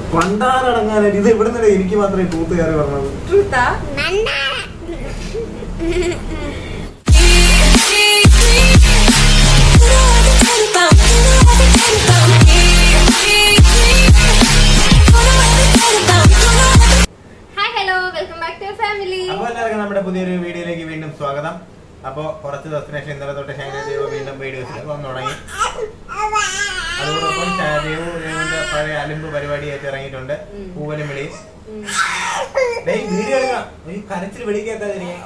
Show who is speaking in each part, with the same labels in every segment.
Speaker 1: പണ്ടാറടങ്ങാനായിട്ട് ഇത് ഇവിടെ നിന്നല്ലേ എനിക്ക് മാത്രമേ തൂത്ത് കയറി പറഞ്ഞത്
Speaker 2: ട്രൂത്താ hi hello welcome back to family
Speaker 1: അപ്പൊ എല്ലാവർക്കും നമ്മുടെ പുതിയൊരു വീഡിയോയിലേക്ക് വീണ്ടും സ്വാഗതം അപ്പൊ കുറച്ച് ദിവസത്തിന് ശേഷം ഇന്നലെ തൊട്ട് ഷൈന ദേവ് വീണ്ടും വീഡിയോസിലൊക്കെ വന്നു തുടങ്ങി അതോടൊപ്പം ഷ- ദേവു ദേവിന്റെ പഴയ അലിമ്പ് പരിപാടിയായിട്ട് ഇറങ്ങിയിട്ടുണ്ട്
Speaker 2: ഉം.
Speaker 1: പൂവലും വിളി ഡേയ് വീഡിയോ എടുക്കണം ഈ കരച്ചിൽ വെളിക്കേക്കാതിരിക്കാം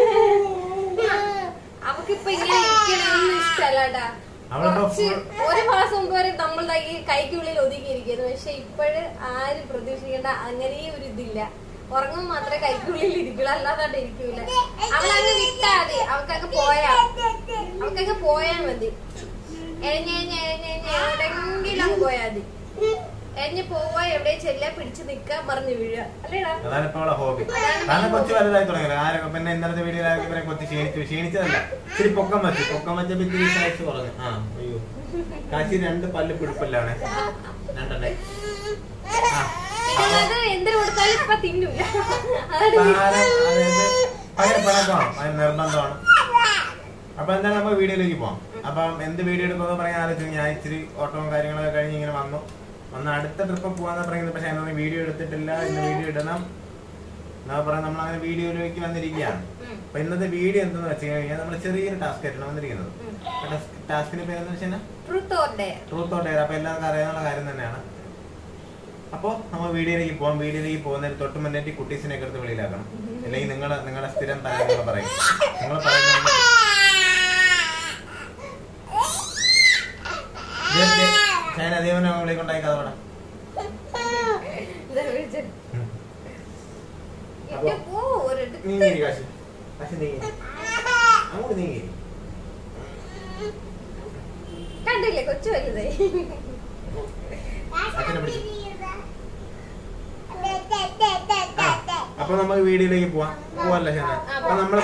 Speaker 2: അവക്കിപ്പൊ ഇങ്ങനെ ഇരിക്കണമെന്ന് ഇഷ്ടല്ലാട്ടാ
Speaker 1: അവളിപ്പോ
Speaker 2: കുറച്ച്
Speaker 1: full-
Speaker 2: ഒരു മാസം മുമ്പ് വരെ നമ്മൾ ദാ ഈ കൈക്കുള്ളിൽ ഒതുക്കിയിരിക്കുന്നു പക്ഷെ ഇപ്പോഴ് ആരും പ്രതീക്ഷിക്കേണ്ട അങ്ങനെ ഒരു ഇതില്ല ഉറങ്ങുമ്പോൾ മാത്രമേ കൈക്കുള്ളിൽ ഇരിക്കുള്ളൂ അല്ലാതെ ഇരിക്കൂല അവളങ്ങ് വിട്ടാ മതി അവക്കൊക്കെ പോയാ അവക്കൊക്കെ പോയാ മതി എഴഞ്ഞെഴഞ്ഞ് എഴഞ്ഞെഴഞ്ഞ് എവിടെങ്കിലും അങ്ങ് പോയാ മതി എഴഞ്ഞ് പോവാ എവിടെ ചെല്ല പിടിച്ച് നിക്ക മറിഞ്ഞു വീഴുക അല്ലേടാ
Speaker 1: അതാണ് ഇപ്പൊ അവളെ ഹോബി
Speaker 2: അതാണ്
Speaker 1: കാരണം കൊച്ചു വലുതായി തുടങ്ങിയത് ആരൊക്കെ പിന്നെ ഇന്നലത്തെ വീഡിയോയിൽ ഇവരെ കൊച്ചു ക്ഷീണിച്ചു ക്ഷീണിച്ചതല്ല ഇച്ചിരി പൊക്കം വെച്ചു പൊക്കം വെച്ചപ്പോ ഇത്തിരി സൈസ് കുറഞ്ഞു ആ അയ്യോ കാശി രണ്ട് പല്ല് പിടിപ്പില്ലാണ് രണ്ടെണ്ണേ ആ
Speaker 2: പിന്നെ അത് എന്തിനു കൊടുത്താലും ഇപ്പൊ തിന്നൂല അതാണ്
Speaker 1: താരം അതായത് ഭയങ്കര പിണക്കമാണ് ഭയങ്കര നിർബന്ധമാണ് അപ്പൊ എന്താണ് നമുക്ക് വീഡിയോയിലേക്ക് പോവാം അപ്പം എന്ത് വീഡിയോ എടുക്കുമെന്ന് പറയാൻ ആലോചിച്ചു ഞാൻ ഇച്ചിരി ഓട്ടവും കാര്യങ്ങളൊക്കെ കഴിഞ്ഞ് ഇങ്ങനെ വന്നു വന്ന് അടുത്ത ട്രിപ്പ് പോവാന്ന് പറയുന്നത് പക്ഷെ അതിനൊന്നും വീഡിയോ എടുത്തിട്ടില്ല ഇന്ന് വീഡിയോ ഇടണം എന്നാ പറയാം നമ്മൾ അങ്ങനെ വീഡിയോയിലേക്ക് വന്നിരിക്കുകയാണ്
Speaker 2: ഉം.
Speaker 1: അപ്പൊ ഇന്നത്തെ വീഡിയോ എന്തെന്ന് വെച്ച് കഴിഞ്ഞാൽ നമ്മൾ ചെറിയൊരു ടാസ്ക് ആയിട്ടാണ് വന്നിരിക്കുന്നത്
Speaker 2: ഉം.
Speaker 1: ടാസ്കിന്റെ പേരെന്ന് വെച്ചാൽ
Speaker 2: truth or dare
Speaker 1: truth or dare അപ്പൊ എല്ലാവർക്കും അറിയാവുന്ന കാര്യം തന്നെയാണ് അപ്പോ നമ്മൾ വീഡിയോയിലേക്ക് പോകാം വീഡിയോയിലേക്ക് പോകുന്നതിന് തൊട്ട് മുന്നേറ്റ് കുട്ടീസിനെ ഒക്കെ എടുത്ത് വെളിയിലാക്കണം അല്ലെങ്കിൽ നിങ്ങൾ നിങ്ങളുടെ സ്ഥിരം താരങ്ങൾ പറയും നിങ്ങൾ പറയുന്നത് ചൈന ദേവനെ വിളിക്കൊണ്ടായി കഥ പറ അപ്പൊ നീങ്ങി കാശി കാശി നീങ്ങി അങ്ങോട്ട് നീങ്ങി
Speaker 2: കണ്ടില്ലേ കൊച്ചു വലുതായി
Speaker 1: അച്ഛനെ പിടിച്ചു ആ, അപ്പൊ നമുക്ക് വീഡിയോയിലേക്ക് പോവാം പോവല്ലേ ചൈന അപ്പൊ നമ്മളെ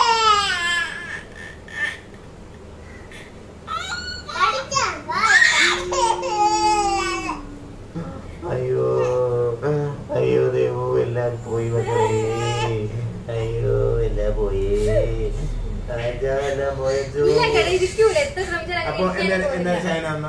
Speaker 1: അയ്യോ അയ്യോ ദേവു എല്ലാം പോയി മക്കളെ അയ്യോ എല്ലാം പോയി രാജാ എല്ലാം പോയച്ചു
Speaker 2: ഇല്ല കേട്ടോ ഇരിക്കൂല എത്ര ശ്രമിച്ചാലും
Speaker 1: അപ്പൊ
Speaker 2: അങ്ങനെ
Speaker 1: എന്തായാലും
Speaker 2: ഇരിക്കാൻ
Speaker 1: എന്തായാലും
Speaker 2: പോവില്ല.
Speaker 1: ചൈന അമ്മ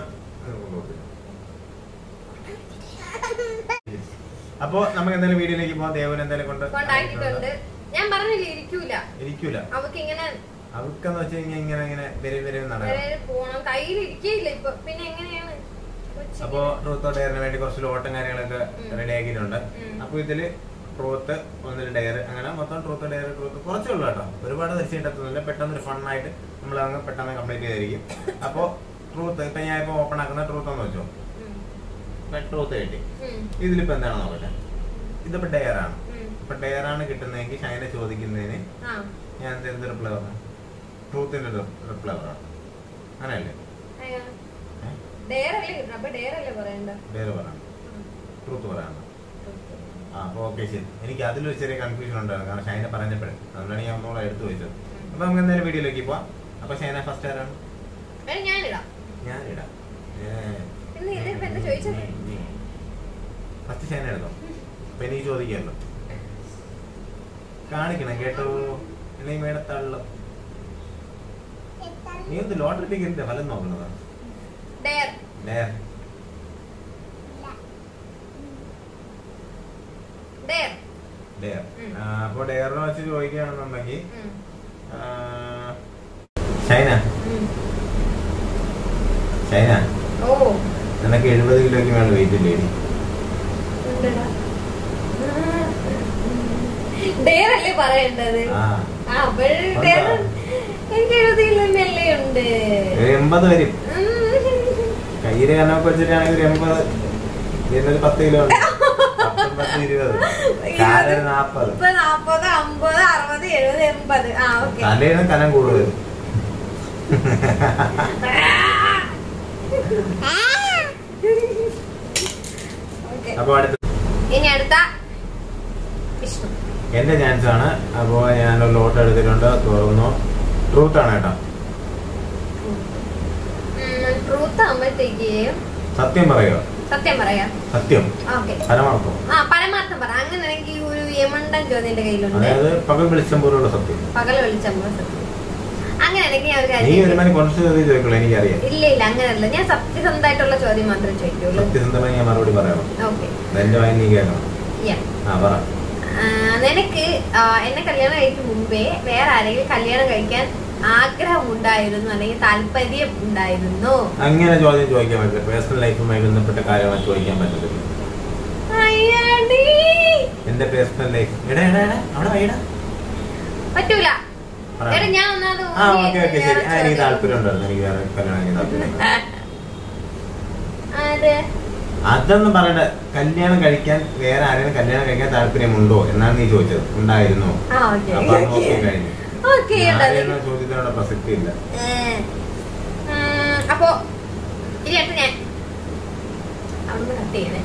Speaker 1: അപ്പൊ നമുക്ക് എന്തായാലും വീഡിയോയിലേക്ക് പോവാം ദേവൻ എന്തായാലും കൊണ്ട്
Speaker 2: കൊണ്ടാക്കിയിട്ടുണ്ട് ഞാൻ പറഞ്ഞില്ലേ ഇരിക്കൂല
Speaker 1: ഇരിക്കൂല
Speaker 2: അവക്ക് ഇങ്ങനെ
Speaker 1: അവർക്കെന്ന് വെച്ച് കഴിഞ്ഞാൽ ഇങ്ങനെ ഇങ്ങനെ വരെ വരെ നടക്കണം
Speaker 2: വരെ പോണം കയ്യിൽ ഇരിക്കയില്ല ഇപ്പൊ പിന്നെ എങ്ങനെയാണ് കൊച്ചിന്?
Speaker 1: അപ്പൊ ട്രൂത്ത് ഡയറിന് വേണ്ടി കുറച്ച് ലോട്ടും കാര്യങ്ങളൊക്കെ
Speaker 2: ഉം.
Speaker 1: റെഡി ആക്കിയിട്ടുണ്ട്
Speaker 2: ഉം.
Speaker 1: അപ്പൊ ഇതില് ട്രൂത്ത് ഒന്നിൽ ഡയർ അങ്ങനെ മൊത്തം ട്രൂത്ത് ഡയർ ട്രൂത്ത് കുറച്ചേ ഉള്ളൂ കേട്ടോ ഒരുപാട് തീർച്ചയായിട്ടൊന്നുമില്ല പെട്ടെന്ന് ഒരു ഫണ്ണായിട്ട് നമ്മൾ അങ്ങ് പെട്ടെന്ന് കംപ്ലീറ്റ് ചെയ്തായിരിക്കും അപ്പൊ ട്രൂത്ത് ഇപ്പൊ ഞാൻ ഇപ്പൊ ഓപ്പൺ ആക്കുന്ന ട്രൂത്ത് എന്ന് വെച്ചോ
Speaker 2: ഉം.
Speaker 1: ഇപ്പൊ ട്രൂത്ത് കിട്ടി
Speaker 2: ഉം.
Speaker 1: ഇതിലിപ്പോ എന്താണ് നോക്കട്ടെ ഇതിപ്പോ ഡയർ ആണ്
Speaker 2: ഉം.
Speaker 1: ഇപ്പൊ ഡയർ ആണ് കിട്ടുന്നതെങ്കിൽ ഷൈന ചോദിക്കുന്നതിന്
Speaker 2: ആ
Speaker 1: ഞാൻ എന്ത് എന്ത് റിപ്ലൈ പറഞ്ഞു ട്രൂത്തിന്റെ റിപ്ലൈ പറഞ്ഞു അങ്ങനെയല്ലേ
Speaker 2: അയ്യോ ഡെയർ അല്ലേ കിട്ടണം അപ്പൊ ഡെയർ അല്ലേ പറയണ്ട
Speaker 1: ഡയർ പറയാം ട്രൂത്ത് പറയാം ആ ഓക്കെ ശരി എനിക്ക് അതിലൊരു ചെറിയ കൺഫ്യൂഷൻ ഉണ്ടായിരുന്നു കാരണം ഷൈന പറഞ്ഞപ്പോഴേ അതുകൊണ്ടാണ് ഞാൻ ഒന്നുകൂടെ എടുത്തു വെച്ചത് അപ്പൊ നമുക്ക് എന്തായാലും വീഡിയോയിലേക്ക് പോവാം അപ്പൊ ഷൈന ഫസ്റ്റ് ആരാണ്
Speaker 2: വേണം ഞാനിടാം
Speaker 1: ഞാനിടാം
Speaker 2: ഇന്ന് ഇതിപ്പോ എന്താ ചോദിച്ചത്
Speaker 1: ഫസ്റ്റ് ഷൈന എടുത്തോ അപ്പൊ എനിക്ക് ചോദിക്കാമല്ലോ കാണിക്കണം കേട്ടോ എന്നെ മേടത്തള്ളു നീ എന്ത് ലോട്ടറി ടിക്കറ്റിന്റെ ഫലം നോക്കണതാ
Speaker 2: ഡെയർ
Speaker 1: ഡയർ
Speaker 2: ഡെയർ
Speaker 1: ഡയർ
Speaker 2: ഉം.
Speaker 1: അപ്പൊ ഡയറിനെ വെച്ച് ചോദിക്കുകയാണെന്നുണ്ടെങ്കിൽ
Speaker 2: ഉം.
Speaker 1: ആ, ഷൈന
Speaker 2: ഉം.
Speaker 1: ഷൈന
Speaker 2: ഓ
Speaker 1: നിനക്ക് എഴുപത് കിലോയ്ക്ക് മേലെ വെയിറ്റ് ഇല്ലേ
Speaker 2: ഉണ്ടെടാ. ഡെയർ അല്ലേ പറയേണ്ടത്
Speaker 1: ആ
Speaker 2: ആ അപ്പോൾ ഡെയർ എനിക്ക് എഴുതിയില്ലേ ഉണ്ട്
Speaker 1: ഒരു എൺപത് വരും
Speaker 2: ഉം.
Speaker 1: കയ്യില് കനൊക്കെ വെച്ചിട്ടാണെങ്കിൽ ഒരു എൺപത് ഇതിനൊരു പത്ത് കിലോ ഉണ്ട് പത്തൊമ്പത് ഇരുപത് കാലൊരു നാപ്പത്
Speaker 2: മുപ്പത് നാപ്പത് അമ്പത് അറുപത് എഴുപത് എൺപത് ആ ഓക്കെ
Speaker 1: തലയാണ് കനം കൂടുതൽ
Speaker 2: ഓക്കെ
Speaker 1: അപ്പൊ അടുത്ത
Speaker 2: ഇനി അടുത്ത വിഷ്ണു
Speaker 1: എന്റെ ചാൻസ് ആണ് അപ്പോ ഞാൻ ഒരു ലോട്ട് എടുത്തിട്ടുണ്ട് തുറന്നു ട്രൂത്ത് ആണ് കേട്ടോ
Speaker 2: ട്രൂത്ത് ആകുമ്പോഴത്തേക്ക്
Speaker 1: സത്യം പറയോ
Speaker 2: സത്യം പറയാം
Speaker 1: സത്യം
Speaker 2: ഓക്കെ
Speaker 1: പരമാർത്ഥം
Speaker 2: ആ പരമാർത്ഥം പറ അങ്ങനെയാണെങ്കിൽ ഒരു യമണ്ടൻ ചോദ്യം എന്റെ കയ്യിലുണ്ട്
Speaker 1: അതായത് പകൽ വെളിച്ചം പോലുള്ള സത്യം
Speaker 2: പകൽ വെളിച്ചമ്പോ സത്യം അങ്ങനെയാണെങ്കിൽ ഞാൻ ഒരു
Speaker 1: നീ
Speaker 2: കാര്യം
Speaker 1: ഒരു മണി കുറച്ച് ചോദ്യം ചോദിക്കുള്ളൂ എനിക്കറിയാം
Speaker 2: ഇല്ല ഇല്ല അങ്ങനെയല്ല ഞാൻ സത്യസന്ധമായിട്ടുള്ള ചോദ്യം മാത്രമേ ചോദിക്കുള്ളൂ
Speaker 1: സത്യസന്ധമായി ഞാൻ മറുപടി പറയണം
Speaker 2: ഓക്കെ
Speaker 1: എന്റെ വായി നീ കേൾക്കണം ആ പറ
Speaker 2: നിനക്ക് ആ, എന്നെ കല്യാണം കഴിക്കും മുമ്പേ വേറെ ആരെങ്കിലും കല്യാണം കഴിക്കാൻ ആഗ്രഹം ഉണ്ടായിരുന്നു അല്ലെങ്കിൽ താല്പര്യം ഉണ്ടായിരുന്നു
Speaker 1: അങ്ങനെ ചോദ്യം ചോദിക്കാൻ പറ്റില്ല പേഴ്സണൽ ലൈഫുമായി ബന്ധപ്പെട്ട കാര്യമായി ചോദിക്കാൻ പറ്റത്തില്ല
Speaker 2: അയ്യടി.
Speaker 1: എന്റെ പേഴ്സണൽ ലൈഫ് എടാ എടാ എടാ അവിടെ വൈടാ
Speaker 2: പറ്റൂല
Speaker 1: പറ.
Speaker 2: എടാ ഞാൻ ഒന്നാമത്
Speaker 1: ആ
Speaker 2: ഊരി
Speaker 1: ഓക്കെ ഓക്കെ ശരി
Speaker 2: വേറെ
Speaker 1: ആ എനിക്ക്
Speaker 2: ചോദ്യം.
Speaker 1: താല്പര്യം ഉണ്ടായിരുന്നു എനിക്ക് വേറെ കല്യാണം കഴിക്കാൻ താല്പര്യം
Speaker 2: ആര്?
Speaker 1: അതൊന്നും പറയണ്ട കല്യാണം കഴിക്കാൻ വേറെ ആരെങ്കിലും കല്യാണം കഴിക്കാൻ താല്പര്യമുണ്ടോ എന്നാണ് നീ ചോദിച്ചത് ഉണ്ടായിരുന്നോ
Speaker 2: ആ ഓക്കെ
Speaker 1: അപ്പൊ അത് നോക്കി കഴിഞ്ഞു
Speaker 2: ഓക്കെ
Speaker 1: ആരെയും ചോദ്യത്തിനുള്ള പ്രസക്തി ഇല്ല
Speaker 2: അപ്പോ ഇനി അടുത്ത് ഞാൻ അവിടുന്ന് കട്ട് ചെയ്യണേ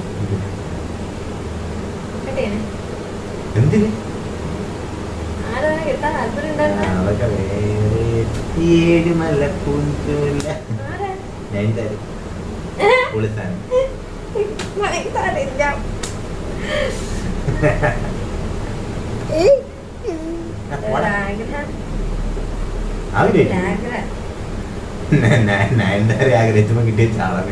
Speaker 2: കട്ട് ചെയ്യണേ
Speaker 1: എന്തിന്
Speaker 2: ആരാണ് കിട്ടാൻ താല്പര്യം
Speaker 1: ആ,
Speaker 2: ഉണ്ടായിരുന്നെ?
Speaker 1: അതൊക്കെ വേറെ ഏഴുമല പൂഞ്ചോല
Speaker 2: ആരാ?
Speaker 1: ഞാൻ തരും പൊളിസാൻ
Speaker 2: മനസ്സിലായില്ല. ഒരാഗ്രഹം.
Speaker 1: ആഗ്രഹിച്ചു
Speaker 2: ഒരാഗ്രഹം.
Speaker 1: നയൻതാര ആഗ്രഹിച്ചപ്പോ കിട്ടിയ ചാളമേ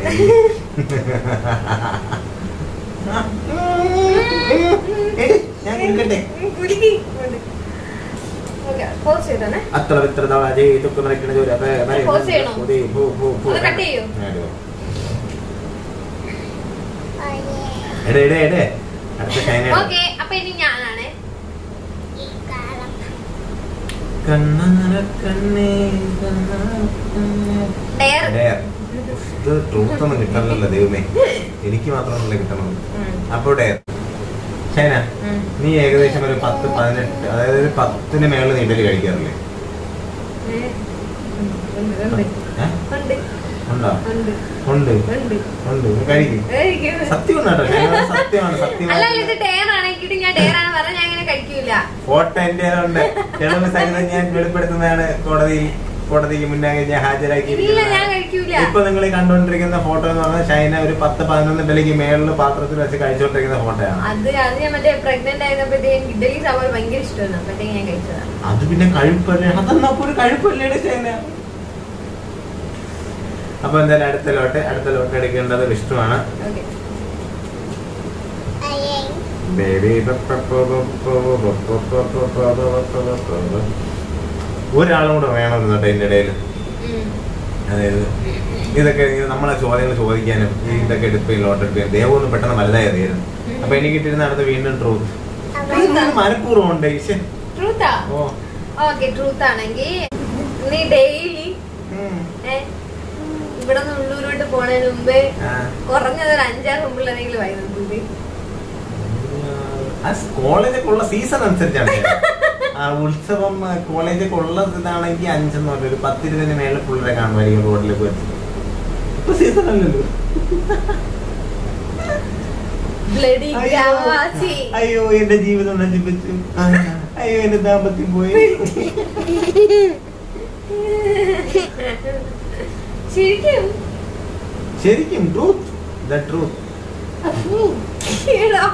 Speaker 1: ഞാൻ കൊടുക്കട്ടെ
Speaker 2: ഉം, കുലുക്കി. ഉണ്ട്. ഓക്കേ, pause ചെയ്തോണേ.
Speaker 1: അത്ര വിത്ര തവണ ചെയ്തൊക്കെ നടക്കുന്ന ജോലി അപ്പൊ വരെ
Speaker 2: Pause ചെയ്യണോ?
Speaker 1: പോതി, പോ, പോ, പോ.
Speaker 2: അത് cut ചെയ്യോ?
Speaker 1: ഞാൻ ഇടുവോ? എടേ എടേ എടേ അടുത്ത ഷൈന
Speaker 2: ഓക്കേ, അപ്പൊ ഇനി ഞാനാണ്
Speaker 1: കണ്ണാന കണ്ണേ കണ്ണാന കണ്ണേ
Speaker 2: ഡയർ
Speaker 1: ഡയർ. ഇത് ട്രൂത്ത് ഒന്നും കിട്ടണല്ലോ ദൈവമേ എനിക്ക് മാത്രമല്ല കിട്ടണം അപ്പൊ ഡയർ ഷൈന നീ ഏകദേശം ഒരു പത്ത് പതിനെട്ട് അതായത് ഒരു പത്തിന് മേളിൽ നീ ഇഡലി കഴിക്കാറില്ലേ ഏ? ഉണ്ടോ ഉണ്ട് ഉണ്ട് നീ കഴിക്കും സത്യം കേട്ടോ ഷൈന സത്യമാണ്
Speaker 2: അല്ല
Speaker 1: സത്യമാണ്
Speaker 2: ഇത് ഡയർ ആണെങ്കിൽ ഞാൻ ഡയർ ആണ് പറഞ്ഞ ഞാൻ അങ്ങനെ കഴിക്കൂല
Speaker 1: ഫോട്ടോ എന്റെ ഉണ്ട് തെളിവ് സഹിതം ഞാൻ വെളിപ്പെടുത്തുന്നതാണ് കോടതി കോടതിക്ക് മുന്നാകെ ഞാൻ
Speaker 2: ഇല്ല ഞാൻ
Speaker 1: ഹാജരാക്കിയിരിക്കുന്നത്
Speaker 2: കഴിക്കൂല
Speaker 1: ഇപ്പൊ നിങ്ങൾ ഈ കണ്ടുകൊണ്ടിരിക്കുന്ന ഫോട്ടോ എന്ന് പറഞ്ഞാൽ ഷൈന ഒരു പത്ത് പതിനൊന്ന് ഇഡലിക്ക് മേളിൽ പാത്രത്തിൽ വെച്ച് കഴിച്ചുകൊണ്ടിരിക്കുന്ന ഫോട്ടോയാണ്
Speaker 2: അത് അത് ഞാൻ മറ്റേ പ്രഗ്നന്റ് ആയിരുന്നപ്പോഴത്തേക്കും ഇഡലി സാമ്പാർ ഭയങ്കര ഇഷ്ടമാണ് അപ്പോഴത്തേക്ക് ഞാൻ കഴിച്ചതാണ്
Speaker 1: അത് പിന്നെ കഴിപ്പല്ലേ അതെന്നാ ഒരു കഴിപ്പല്ലേ ഷൈന അപ്പൊ എന്തായാലും അടുത്ത ലോട്ട് അടുത്ത ലോട്ട് എടുക്കേണ്ടത് വിഷ്ണുവാണ്
Speaker 2: ഓക്കെ
Speaker 1: ബേബി ഒരാളും കൂടെ വേണം കേട്ടോ ഇതിന്റെ ഇടയിൽ അതായത് ഇതൊക്കെ ഇങ്ങനെ നമ്മളെ ചോദ്യങ്ങൾ ചോദിക്കാനും ഈ ഇതൊക്കെ എടുക്കുകയും ലോട്ട് എടുക്കുകയും ദേവം ഒന്ന് പെട്ടെന്ന് വലുതായി അറിയായിരുന്നു അപ്പൊ എനിക്ക് കിട്ടിയിരുന്ന അടുത്ത് വീണ്ടും ട്രൂത്ത് മനഃപൂർവ്വം ഉണ്ട് ഈശ്വ
Speaker 2: ട്രൂത്താ
Speaker 1: ഓ
Speaker 2: ഓക്കെ ട്രൂത്ത് ആണെങ്കിൽ നീ ഡെയിലി
Speaker 1: ഉം.
Speaker 2: ഇവിടെ നിന്ന് ഉള്ളൂരോട്ട് പോണതിന് മുമ്പേ
Speaker 1: ആ.
Speaker 2: കുറഞ്ഞത് ഒരു അഞ്ചാറ് മുമ്പിലാണെങ്കിലും വായി
Speaker 1: ആ കോളേജൊക്കെ ഉള്ള സീസൺ അനുസരിച്ചാണ് ആ ഉത്സവം ആ, കോളേജൊക്കെ ഉള്ള ഇതാണെങ്കിൽ അഞ്ചെന്ന് പറഞ്ഞ ഒരു പത്തിരുപതിന് മേലെ പിള്ളേരെ കാണുമായിരിക്കും റോഡിലേക്ക് വെച്ച് ഇപ്പൊ സീസൺ അല്ലല്ലോ
Speaker 2: ബ്ലഡി
Speaker 1: അയ്യോ.
Speaker 2: ഗ്രാമവാസി
Speaker 1: അയ്യോ എന്റെ ജീവിതം നശിപ്പിച്ചു ആ, അയ്യോ എന്റെ ദാമ്പത്യം പോയി
Speaker 2: ശരിക്കും
Speaker 1: ശരിക്കും ട്രൂത്ത് ദ ട്രൂത്ത്
Speaker 2: എടാ.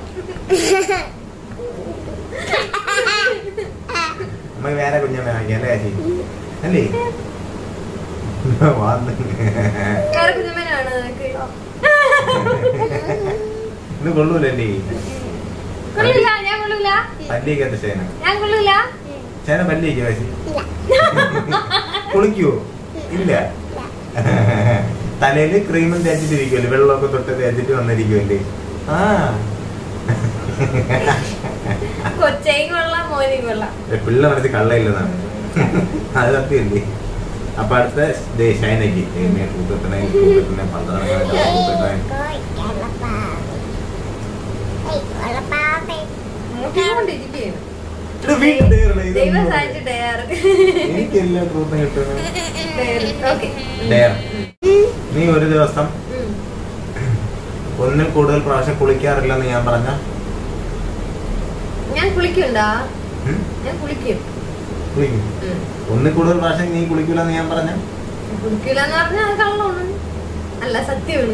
Speaker 1: നമുക്ക് വേറെ കുഞ്ഞമ്മ വാങ്ങിക്കാം അല്ലേ ചേച്ചി അല്ലേ വന്ന്
Speaker 2: വേറെ കുഞ്ഞമ്മനാണ് നിനക്ക്
Speaker 1: ഇത് കൊള്ളൂലല്ലേ
Speaker 2: കൊള്ളൂല ഞാൻ കൊള്ളൂല
Speaker 1: പല്ലിക്കത്തെ ചേന
Speaker 2: ഞാൻ കൊള്ളൂല
Speaker 1: ചേന പല്ലിക്ക് വാശി കുളിക്കുവോ ഇല്ല തലയില് ക്രീമും തേച്ചിട്ടിരിക്കുമല്ലേ വെള്ളമൊക്കെ തൊട്ട് തേച്ചിട്ട് വന്നിരിക്കുമല്ലേ ആ
Speaker 2: കൊച്ചയും കൊള്ളാം മോനും കൊള്ളാം
Speaker 1: ഏ, പിള്ള മനസ്സിൽ കള്ളയില്ലെന്നാണ് അത് സത്യമല്ലേ അപ്പൊ അടുത്ത ദേ ഷൈനയ്ക്ക് ദൈവമേ, കൂട്ടത്തിനെ കൂട്ടത്തിനെ പന്ത്രണ്ട് കൂട്ടത്തിനെ
Speaker 2: നോക്കിക്കൊണ്ടിരിക്കുകയാണ്
Speaker 1: ഇത് വീണ്ടും ഡയറല്ലേ, ഇതൊന്നും
Speaker 2: ദൈവം
Speaker 1: കൂടെ.
Speaker 2: സാധിച്ചു ഡയർ
Speaker 1: എനിക്കെല്ലാം ട്രൂത്തും കിട്ടുന്നു
Speaker 2: ഓക്കെ
Speaker 1: ഡയർ നീ ഒരു ദിവസം ഒന്നിൽ കൂടുതൽ പ്രാവശ്യം കുളിക്കാറില്ലെന്ന് ഞാൻ പറഞ്ഞ
Speaker 2: ഞാൻ കുളിക്കണ്ടാ ഞാൻ കുളിക്കും
Speaker 1: കുളിക്കും
Speaker 2: ഉം.
Speaker 1: ഒന്നിൽ കൂടുതൽ പ്രാവശ്യം നീ കുളിക്കൂലെന്ന് ഞാൻ പറഞ്ഞ
Speaker 2: കുളിക്കില്ല എന്ന് പറഞ്ഞാൽ അത് കള്ളമാണ് അല്ല സത്യമാണ്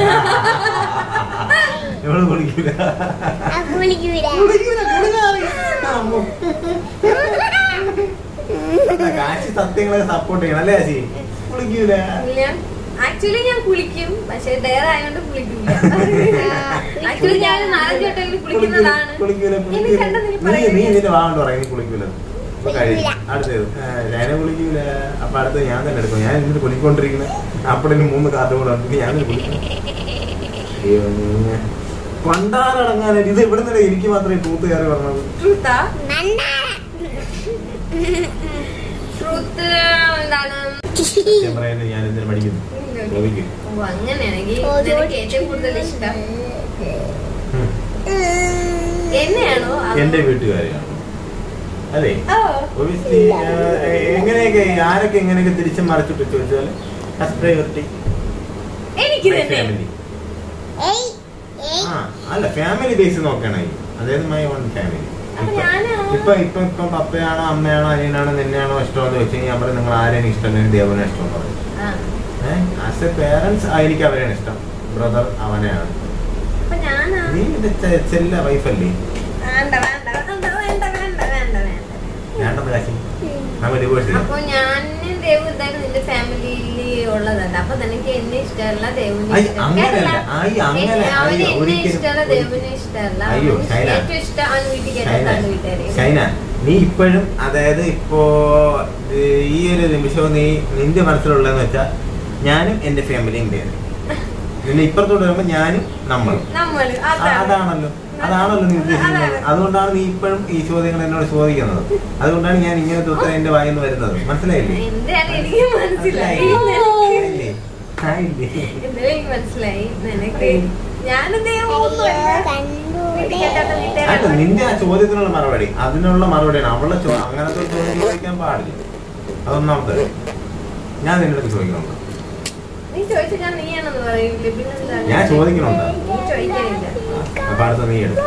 Speaker 1: ഇവള് കുളിക്കൂല
Speaker 3: ആ കുളിക്കൂല
Speaker 1: കുളിക്കൂല, കുളിക്കാറ്. അമ്മോ. കാശി സത്യങ്ങളൊക്കെ സപ്പോർട്ട് ചെയ്യണം അല്ലേ കാശി കുളിക്കൂല
Speaker 2: ഞാൻ ആക്ച്വലി ഞാൻ കുളിക്കും പക്ഷെ ഡയർ ആയതുകൊണ്ട് കുളിക്കില്ല ആക്ച്വലി ഞാൻ നാലഞ്ച് വട്ടമെങ്കിലും കുളിക്കുന്നതാണ്
Speaker 1: കുളിക്കൂല
Speaker 2: എനിക്ക്
Speaker 1: കുളിക്കൂല
Speaker 2: കണ്ടത് നീ
Speaker 1: നീ നീ
Speaker 2: പറയുന്നില്ല.
Speaker 1: ഇതിന്റെ വാണ്ട് പറയാം നീ കുളിക്കൂല ഇപ്പൊ കഴിയും അടുത്തത് ഞാൻ കുളിക്കൂല അപ്പൊ അടുത്തത് ഞാൻ തന്നെ എടുക്കും ഞാൻ എന്നിട്ട് കുളിക്കൊണ്ടിരിക്കുന്നത് അപ്പോഴേക്കും മൂന്ന് കാർഡ് കൂടെ ഉണ്ട് ഞാൻ തന്നെ കുളിക്കും അയ്യോ, നീ- പണ്ടാറടങ്ങാൻ ഇത് ഇവിടെ നിന്നല്ലേ എനിക്ക് മാത്രമേ തൂത്ത് കയറി പറഞ്ഞത്
Speaker 2: ട്രൂത്താ
Speaker 3: നന്ന
Speaker 2: ട്രൂത്ത് എന്താണ്
Speaker 1: സത്യം പറയാൻ ഞാൻ എന്തിനു പഠിക്കുന്നു ചോദിക്കും
Speaker 2: ഓ അങ്ങനെയാണെങ്കിൽ
Speaker 3: ഓ,
Speaker 2: നിനക്ക് ഏറ്റവും കൂടുതൽ ഇഷ്ടം
Speaker 1: ഉം.
Speaker 2: എന്നെയാണോ അതോ-
Speaker 1: എന്റെ വീട്ടുകാരെയാണ് അല്ലേ
Speaker 2: ഓ
Speaker 1: Obviously, ഏഹ്, എങ്ങനെയൊക്കെ ആരൊക്കെ എങ്ങനെയൊക്കെ തിരിച്ചും മറിച്ചിട്ട് ചോദിച്ചാൽ ഫസ്റ്റ് പ്രയോറിറ്റി
Speaker 2: എനിക്ക് തന്നെ
Speaker 1: ഫാമിലി
Speaker 3: ഏയ് ഏയ്
Speaker 1: ആ അല്ല ഫാമിലി ബേസ് നോക്കുകയാണെങ്കിൽ അതായത് മൈ ഓൺ ഫാമിലി
Speaker 2: അപ്പൊ ഞാനോ?
Speaker 1: ഇപ്പൊ ഇപ്പൊ ഇപ്പൊ പപ്പയാണോ അമ്മയാണോ അനിയനാണോ നിന്നെയാണോ ഇഷ്ടമെന്ന് വെച്ച് കഴിഞ്ഞാൽ അവിടെ നിങ്ങൾ ആരെയും ഇഷ്ടമല്ലെങ്കിൽ ദേവനെ ഇഷ്ടം പറയും
Speaker 2: ആ.
Speaker 1: ഏഹ് ആസ് എ പേരൻസ് എനിക്ക് അവരെയാണ് ഇഷ്ടം ബ്രദർ അവനെയാണ്
Speaker 2: അപ്പൊ ഞാനാ
Speaker 1: നീ ഇത് ചെ- ചെല്ല വൈഫല്ലേ
Speaker 2: വേണ്ട വേണ്ട വേണ്ട വേണ്ട വേണ്ട വേണ്ട വേണ്ട
Speaker 1: വേണ്ടെന്ന് കാശി നമ്മൾ ഡിവോഴ്സ് ചെയ്യാം
Speaker 2: അപ്പൊ ഞാനും ദേവു എന്തായാലും നിന്റെ ഫാമിലിയിൽ ഉള്ളതല്ല അപ്പൊ നിനക്ക് എന്നെ ഇഷ്ടമല്ല ദേവുവിനെ
Speaker 1: അയ്യ,
Speaker 2: ഇഷ്ടമല്ല.
Speaker 1: അങ്ങനെയല്ല.
Speaker 2: കേരള-
Speaker 1: അയ്യ, അങ്ങനെ,
Speaker 2: അവന്
Speaker 1: അയ്യോ,
Speaker 2: എന്നെ
Speaker 1: ഒരിക്കലും-
Speaker 2: ഇഷ്ടമല്ല ദേവുവിനെ ഇഷ്ടമല്ല
Speaker 1: അയ്യോ,
Speaker 2: അവന്
Speaker 1: ഷൈന.
Speaker 2: ഏറ്റവും ഇഷ്ടം അവൻ വീട്ടിൽ
Speaker 1: ഷൈന
Speaker 2: കയറ്റാത്ത വീട്ടുകാരെ
Speaker 1: ഷൈന നീ ഇപ്പോഴും അതായത് ഇപ്പോ ഏഹ്, ഈ ഒരു നിമിഷവും നീ നിന്റെ മനസ്സിലുള്ളതെന്ന് വെച്ചാൽ ഞാനും എന്റെ ഫാമിലിയും പേര് പിന്നെ ഇപ്പുറത്തോട്ട് വരുമ്പോ ഞാനും നമ്മളും
Speaker 2: നമ്മള്
Speaker 1: ആ,
Speaker 2: അതാണ്
Speaker 1: അതാണല്ലോ അതാണല്ലോ നീ ഉദ്ദേശിക്കുന്നത്
Speaker 2: അതാണ്.
Speaker 1: അതുകൊണ്ടാണ് നീ ഇപ്പോഴും ഈ ചോദ്യങ്ങൾ എന്നോട് ചോദിക്കുന്നത് അതുകൊണ്ടാണ് ഞാൻ ഇങ്ങനത്തെ ഉത്തരം എന്റെ വായിന്ന് വരുന്നത് മനസ്സിലായില്ലേ
Speaker 2: എന്താണ് എനിക്ക് മനസ്സിലായി
Speaker 1: മനസ്സിലായില്ലേ? ആയില്ലേ?
Speaker 2: എന്തായാലും എനിക്ക് മനസ്സിലായി നിനക്ക് ഞാനും ദേവും ഒന്നുമല്ല വീട്ടിൽ കയറ്റാത്ത
Speaker 1: അല്ല
Speaker 2: വീട്ടുകാരാണ്
Speaker 1: നിന്റെ ആ ചോദ്യത്തിനുള്ള മറുപടി അതിനുള്ള മറുപടിയാണ് അവളെ ചോ- അങ്ങനത്തെ ഒരു ചോദ്യം ചോദിക്കാൻ പാടില്ല അതൊന്നാമത്തെ ഞാൻ നിന്റെ അടുത്ത് ചോദിക്കണുണ്ട്
Speaker 2: നീ ചോദിച്ചു ഞാൻ നീയാണെന്ന് പറയൂലേ പിന്നെന്താണ്
Speaker 1: ഞാൻ ചോദിക്കണുണ്ട്
Speaker 2: നീ ചോദിക്കാനില്ല
Speaker 1: അപ്പൊ അടുത്ത നീ എടുക്കും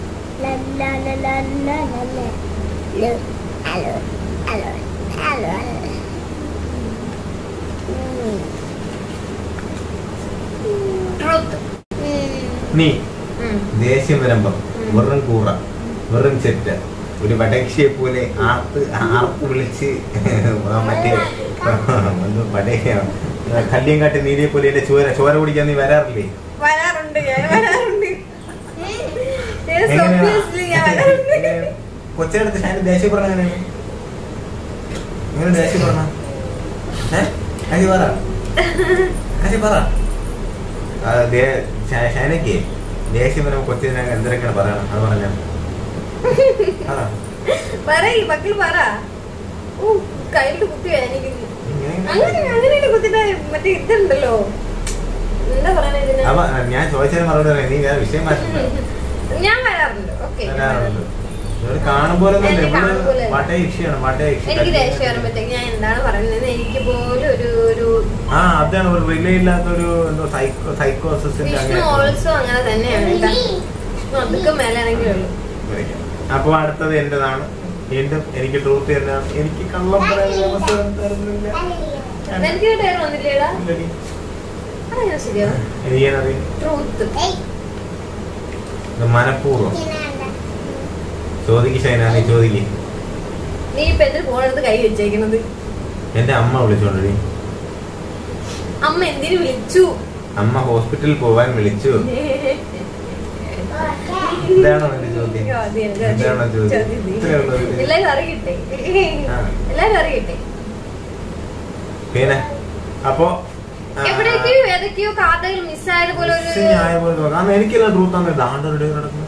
Speaker 2: ട്രൂത്ത്
Speaker 1: നീ ദേഷ്യം വരുമ്പം വെറും കൂറ വെറും ചെറ്റ ഒരു വടക്ഷിയെ പോലെ ആർത്ത് ആർത്ത് വിളിച്ച് മറ്റേ എന്തോ വടയ കല്ലിയും കാട്ടി നീതിയെ പോലെ എന്റെ ചോര ചോര കുടിക്കാൻ നീ വരാറില്ലേ
Speaker 2: വരാറുണ്ട് ഞാൻ വരാറുണ്ട് Yes,
Speaker 1: എങ്ങനെയാ?
Speaker 2: obviously ഞാൻ വരാറുണ്ട്
Speaker 1: എങ്ങനെയാ? കൊച്ചിനടുത്ത് ഷാനി ദേഷ്യം പറഞ്ഞ എങ്ങനെയാണ് എങ്ങനെ ദേഷ്യം പറഞ്ഞ ഏഹ് അജി പറ അജി പറ ആ, ദേ- ഷാ- ഷാനയ്ക്ക് ദേഷ്യം വരുമ്പോ കൊച്ചിനെ എന്തൊക്കെയാണ് പറയണം അത് പറഞ്ഞ പറ
Speaker 2: പറയ് മക്കൾ പറ ഓ കയ്യില് കുത്തി വേദനിക്കുന്നു
Speaker 1: ഇങ്ങനെ-
Speaker 2: അങ്ങനെ അങ്ങനെ കുത്തിട്ട് മറ്റേ ഇതുണ്ടല്ലോ എന്താ പറയണ ഇതിന്
Speaker 1: അപ്പൊ ഞാൻ ചോദിച്ചതിന് മറുപടി പറയാം നീ വേറെ വിഷയം മാറ്റില്ല
Speaker 2: ഞാൻ വരാറുണ്ട് ഓക്കെ
Speaker 1: ഇവിടെ കാണുമ്പോൾ
Speaker 2: എന്നെ കാണുമ്പോലെ.
Speaker 1: വട്ട യക്ഷിയാണ് വട്ട യക്ഷി
Speaker 2: എനിക്ക് ദേഷ്യം വരുമ്പോഴത്തേക്ക് ഞാൻ എന്താണ് പറയുന്നത് എനിക്ക് പോലും ഒരു ഒരു
Speaker 1: ആ അതാണ് ഒരു റിലേ ഇല്ലാത്ത ഒരു എന്തോ സൈക്കോ സൈക്കോസിന്റെ
Speaker 2: വിഷ്ണു ഓൾസോ അങ്ങനെ തന്നെയാണ് കേട്ടാ വിഷ്ണു അതൊക്കെ മേലാണെങ്കിലേ ഉള്ളൂ
Speaker 1: അപ്പൊ അടുത്തത് എന്റേതാണ് വീണ്ടും എനിക്ക് ട്രൂത്ത് തന്നെയാണ് എനിക്ക് കള്ളം പറയാൻ അവസരം തരുന്നില്ല
Speaker 2: നിനക്ക് ടയർ വന്നില്ലേടാ
Speaker 1: ഇല്ലടി.
Speaker 2: അതെങ്ങനെ ശരിയാ
Speaker 1: എനിക്കതറിയാം
Speaker 2: ട്രൂത്ത്
Speaker 1: ഇത് മനഃപൂർവ്വം ചോദിക്ക് ഷൈന നീ ചോദിക്ക്
Speaker 2: നീ ഇപ്പൊ എന്തിനു ഫോണെടുത്ത് കൈ വെച്ചേക്കുന്നത്
Speaker 1: എന്റെ അമ്മ വിളിച്ചോണ്ടടി
Speaker 2: അമ്മ എന്തിനു വിളിച്ചു
Speaker 1: അമ്മ ഹോസ്പിറ്റലിൽ പോവാൻ വിളിച്ചു ഇതാണോ നിന്റെ ചോദ്യം ഇതാണോ ചോദ്യം ഇത്രയേ ഉള്ളൂ ഇതില്.
Speaker 2: എല്ലാരും അറിയട്ടെ
Speaker 1: ആ.
Speaker 2: എല്ലാരും അറിയട്ടെ
Speaker 1: പിന്നെ അപ്പൊ ആ,
Speaker 2: എവിടേക്കോ ഏതൊക്കെയോ കാർഡുകൾ മിസ്സായത് പോലെ ഒരു
Speaker 1: മിസ്സിങ് ആയ പോലെ തോന്നുന്നു. കാരണം എനിക്കെല്ലാം ട്രൂത്ത് ആണ് ദാണ്ടൊരു നടക്കുന്നത്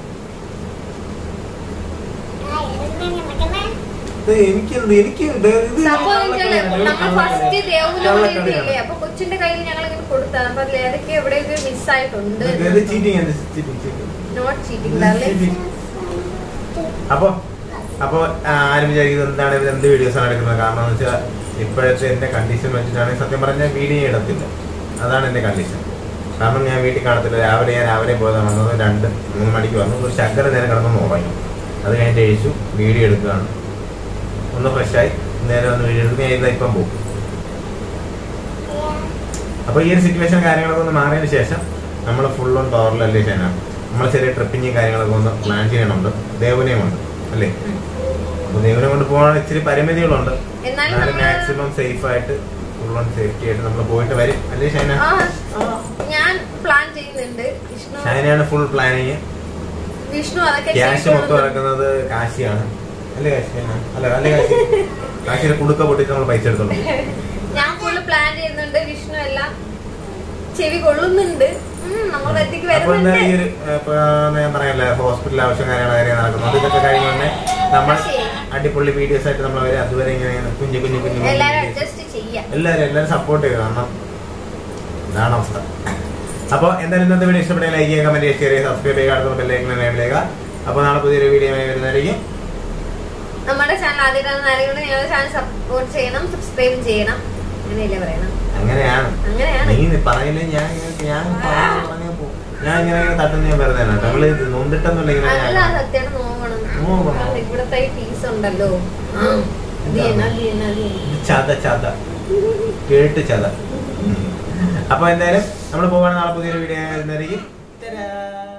Speaker 1: ഇത് എനിക്കെന്ത് എനിക്ക് ഇത് ഇത്
Speaker 2: സംഭവം
Speaker 1: കള്ളക്കളിയാണ്.
Speaker 2: വെച്ചാല്
Speaker 1: ഇത്
Speaker 2: നമ്മൾ ഫസ്റ്റ്
Speaker 1: കള്ളക്കളിയാണ്.
Speaker 2: ദേവുലോടെ
Speaker 1: കള്ളക്കളിയാണ്.
Speaker 2: ഇല്ലേ അപ്പൊ കൊച്ചിന്റെ കയ്യിൽ ഞങ്ങൾ ഇങ്ങനെ കൊടുത്താണ് അപ്പൊ അതിൽ ഏതൊക്കെ എവിടെയൊക്കെ മിസ്സായിട്ടുണ്ട്
Speaker 1: ഇത് ഇത് cheating ആണ്, ഇത് cheating, cheating.
Speaker 2: നോട്ട് ചീറ്റിംഗ്
Speaker 1: ഇത്
Speaker 2: ഡാർലിംഗ്
Speaker 1: cheating. അപ്പൊ അപ്പൊ ആ, ആരും വിചാരിക്കുന്നത് എന്താണ് ഇവർ എന്ത് വീഡിയോസ് ആണ് എടുക്കുന്നത് കാരണം എന്ന് വെച്ചാൽ ഇപ്പോഴത്തെ എന്റെ കണ്ടീഷൻ വെച്ചിട്ടാണെങ്കിൽ സത്യം പറഞ്ഞാൽ വീഡിയോ ഇടത്തില്ല അതാണ് എന്റെ കണ്ടീഷൻ കാരണം ഞാൻ വീട്ടിൽ കാണത്തില്ല രാവിലെ ഞാൻ രാവിലെ പോയതാണ് വന്നത് രണ്ട് മൂന്ന് മണിക്ക് വന്നു ഒരു ശങ്കര നേരം കിടന്നു ഉറങ്ങി അത് കഴിഞ്ഞിട്ട് കഴിച്ചു വീഡിയോ എടുക്കുകയാണ് ഒന്ന് ഫ്രഷായി നേരെ വന്ന് വീഡിയോ എടുത്ത് ഞാൻ ഇതാ ഇപ്പം പോകും അപ്പൊ ഈ ഒരു സിറ്റുവേഷൻ കാര്യങ്ങളൊക്കെ ഒന്ന് മാറിയതിന് ശേഷം നമ്മൾ ഫുൾ ഓൺ പവറിലല്ലേ ഷൈന നമ്മൾ ചെറിയ ട്രിപ്പിങ്ങും കാര്യങ്ങളൊക്കെ ഒന്ന് പ്ലാൻ ചെയ്യണമുണ്ട് ദേവനെയുമുണ്ട് അല്ലേ അപ്പൊ ദേവനെ കൊണ്ട് പോകാൻ ഇച്ചിരി പരിമിതികളുണ്ട്
Speaker 2: എന്നാലും
Speaker 1: എന്നാലും
Speaker 2: നമ്മള്
Speaker 1: മാക്സിമം സേഫ് ആയിട്ട് ഫുൾ ഓൺ സേഫ്റ്റി ആയിട്ട് നമ്മൾ പോയിട്ട് വരും അല്ലേ ഷൈന
Speaker 2: ആ, ഞാൻ പ്ലാൻ ചെയ്യുന്നുണ്ട് വിഷ്ണു
Speaker 1: ഷൈനയാണ് ഫുൾ പ്ലാനിങ്
Speaker 2: വിഷ്ണു അതൊക്കെ
Speaker 1: ക്യാഷ് മൊത്തം
Speaker 2: ചെയ്തോളും.
Speaker 1: ഇറക്കുന്നത് കാശിയാണ് അല്ലേ കാശി അല്ല അല്ലേ കാശി കാശിയുടെ കുടുക്ക പൊട്ടിച്ച് നമ്മൾ പൈസ എടുത്തോളൂ
Speaker 2: ഞാൻ ഫുള്ള് പ്ലാൻ ചെയ്യുന്നുണ്ട് വിഷ്ണു എല്ലാം ചെവി കൊള്ളുന്നുണ്ട് ഉം, നമ്മൾ എത്തിക്ക്
Speaker 1: അപ്പൊ എന്താ ഈ
Speaker 2: വരുന്നുണ്ട്
Speaker 1: ഒരു ഇപ്പൊ ഞാൻ പറയല്ലേ ഹോസ്പിറ്റൽ ആവശ്യം കാര്യങ്ങൾ കാര്യം നടക്കുന്നു ഇതൊക്കെ കഴിഞ്ഞ് തന്നെ നമ്മൾ
Speaker 2: ശരി.
Speaker 1: അടിപൊളി വീഡിയോസ് ആയിട്ട് നമ്മൾ വരെ അതുവരെ ഇങ്ങനെ കുഞ്ഞു കുഞ്ഞു കുഞ്ഞു
Speaker 2: എല്ലാരും
Speaker 1: കുഞ്ഞു
Speaker 2: അഡ്ജസ്റ്റ് ചെയ്യാം
Speaker 1: എല്ലാവരും എല്ലാവരും സപ്പോർട്ട് ചെയ്യുക കാരണം ഇതാണ് അവസ്ഥ അപ്പോൾ എന്തായാലും ഇന്നത്തെ വീഡിയോ ഇഷ്ടപ്പെട്ടെങ്കിൽ ലൈക്ക് ചെയ്യുക കമന്റ് ചെയ്യുക ഷെയർ ചെയ്യുക സബ്സ്ക്രൈബ് ചെയ്യുക അടുത്ത ബെല്ലൈക്കൻ എനേബിൾ ചെയ്യുക അപ്പോൾ നാളെ പുതിയൊരു വീഡിയോ വരുന്നതായിരിക്കും
Speaker 2: നമ്മുടെ ചാനൽ ആദ്യമായിട്ടാണ് ആരെങ്കിലും ഞങ്ങളുടെ ചാനൽ സപ്പോർട്ട് ചെയ്യണം സബ്സ്ക്രൈബ് ചെയ്യണം അങ്ങനെയല്ലേ പറയണം
Speaker 1: അങ്ങനെയാണ്
Speaker 2: അങ്ങനെയാണ്
Speaker 1: നീ പറയില്ലേ ഞാൻ ഇങ്ങനെ- ഞാൻ പറഞ്ഞു പറഞ്ഞേ പോ. ഞാൻ ഇങ്ങനെ ഇങ്ങനെ തട്ടുന്ന ഞാൻ വെറുതെ ആണ് നമ്മള് നൊന്നിട്ടെന്നുള്ള ഇങ്ങനെ
Speaker 2: അല്ല
Speaker 1: ഞാൻ-
Speaker 2: സത്യമായിട്ട് നോക്കണം
Speaker 1: നോക്കണം.
Speaker 2: കാരണം ഇവിടത്തെ ഈ ഫീസ് ഉണ്ടല്ലോ ആ, അത് ചെയ്യണം, അത് ചെയ്യണം, അത് ചെയ്യണം.
Speaker 1: ചത ചത കേട്ട് ചത ഉം. അപ്പൊ എന്തായാലും നമ്മൾ പോവാണ് നാളെ പുതിയൊരു വീഡിയോ വരുന്നതായിരിക്കും